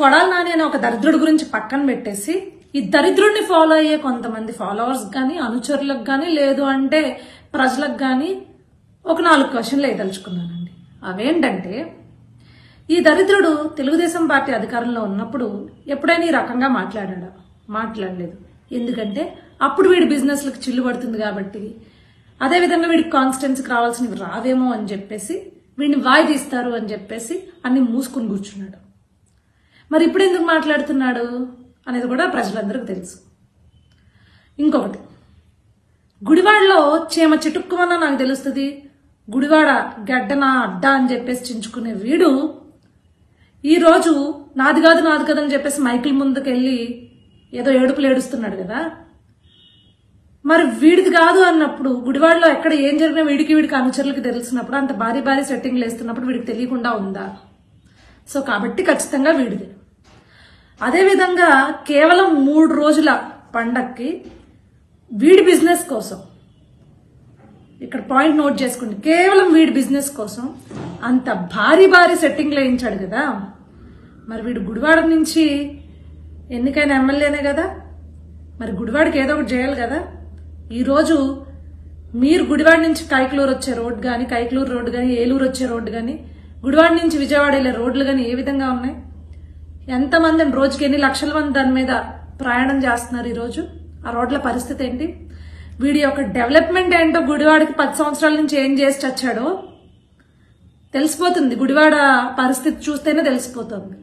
కొడాలి నాని అనే ఒక దరిద్రుడి గురించి పక్కన పెట్టేసి ఈ దరిద్రుడిని ఫాలో అయ్యే కొంతమంది ఫాలోవర్స్ కానీ అనుచరులకు కానీ లేదు అంటే ప్రజలకు కానీ ఒక నాలుగు క్వశ్చన్లు వేయదలుచుకున్నానండి అవేంటంటే ఈ దరిద్రుడు తెలుగుదేశం పార్టీ అధికారంలో ఉన్నప్పుడు ఎప్పుడైనా ఈ రకంగా మాట్లాడాడా మాట్లాడలేదు ఎందుకంటే అప్పుడు వీడి బిజినెస్లకు చిల్లు పడుతుంది కాబట్టి అదేవిధంగా వీడికి కాన్స్టెన్సీకి రావాల్సినవి రావేమో అని చెప్పేసి వీడిని వాయి తీస్తారు అని చెప్పేసి అన్ని మూసుకుని కూర్చున్నాడు మరి ఇప్పుడు ఎందుకు మాట్లాడుతున్నాడు అనేది కూడా ప్రజలందరికీ తెలుసు ఇంకొకటి గుడివాడలో చీమ చిటుక్కుమన్నా నాకు తెలుస్తుంది గుడివాడ గడ్డన అడ్డ అని చెప్పేసి చించుకునే వీడు ఈరోజు నాది కాదు నాది కాదు అని చెప్పేసి మైకిల్ ముందుకెళ్ళి ఏదో ఏడుపులు ఏడుస్తున్నాడు కదా మరి వీడిది కాదు అన్నప్పుడు గుడివాడలో ఎక్కడ ఏం జరిగినా వీడికి వీడికి అనుచరులకి తెలిసినప్పుడు అంత భారీ భారీ సెట్టింగ్లు వేస్తున్నప్పుడు వీడికి తెలియకుండా ఉందా సో కాబట్టి ఖచ్చితంగా వీడిది అదేవిధంగా కేవలం మూడు రోజుల పండక్కి వీడి బిజినెస్ కోసం ఇక్కడ పాయింట్ నోట్ చేసుకోండి కేవలం వీడి బిజినెస్ కోసం అంత భారీ భారీ సెట్టింగ్లు వేయించాడు కదా మరి వీడు గుడివాడ నుంచి ఎన్నికైన ఎమ్మెల్యేనే కదా మరి గుడివాడికి ఏదో ఒకటి చేయాలి కదా ఈరోజు మీరు గుడివాడ నుంచి కైకలూరు వచ్చే రోడ్ కానీ కైకలూరు రోడ్డు కానీ ఏలూరు వచ్చే రోడ్డు కానీ గుడివాడ నుంచి విజయవాడ వెళ్ళే రోడ్లు కానీ ఏ విధంగా ఉన్నాయి ఎంతమంది రోజుకి ఎన్ని లక్షల మంది దాని మీద ప్రయాణం చేస్తున్నారు ఈరోజు ఆ రోడ్ల పరిస్థితి ఏంటి వీడి యొక్క డెవలప్మెంట్ ఏంటో గుడివాడకి పది సంవత్సరాల నుంచి ఏం చేసి చచ్చాడో తెలిసిపోతుంది గుడివాడ పరిస్థితి చూస్తేనే తెలిసిపోతుంది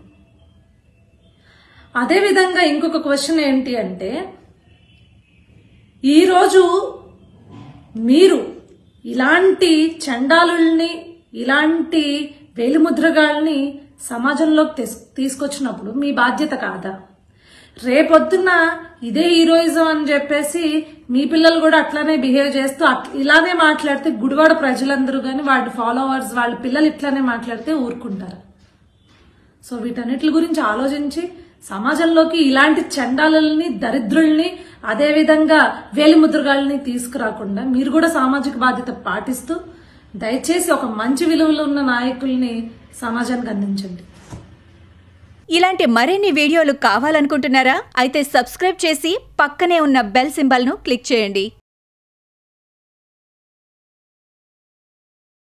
అదేవిధంగా ఇంకొక క్వశ్చన్ ఏంటి అంటే ఈరోజు మీరు ఇలాంటి చండాలుల్ని ఇలాంటి వేలిముద్రగాల్ని సమాజంలోకి తీస్- తీసుకొచ్చినప్పుడు మీ బాధ్యత కాదా రేపొద్దున ఇదే హీరోయిజం అని చెప్పేసి మీ పిల్లలు కూడా అట్లానే బిహేవ్ చేస్తూ అట్- ఇలానే మాట్లాడితే గుడివాడ ప్రజలందరూ కానీ వాళ్ళ ఫాలోవర్స్ వాళ్ళ పిల్లలు ఇట్లానే మాట్లాడితే ఊరుకుంటారు సో వీటన్నిటి గురించి ఆలోచించి సమాజంలోకి ఇలాంటి చండాలని దరిద్రుల్ని అదేవిధంగా వేలిముద్రగాళ్ళని తీసుకురాకుండా మీరు కూడా సామాజిక బాధ్యత పాటిస్తూ దయచేసి ఒక మంచి విలువలు ఉన్న నాయకుల్ని సమాజానికి అందించండి ఇలాంటి మరిన్ని వీడియోలు కావాలనుకుంటున్నారా అయితే సబ్స్క్రైబ్ చేసి పక్కనే ఉన్న బెల్ సింబల్ను క్లిక్ చేయండి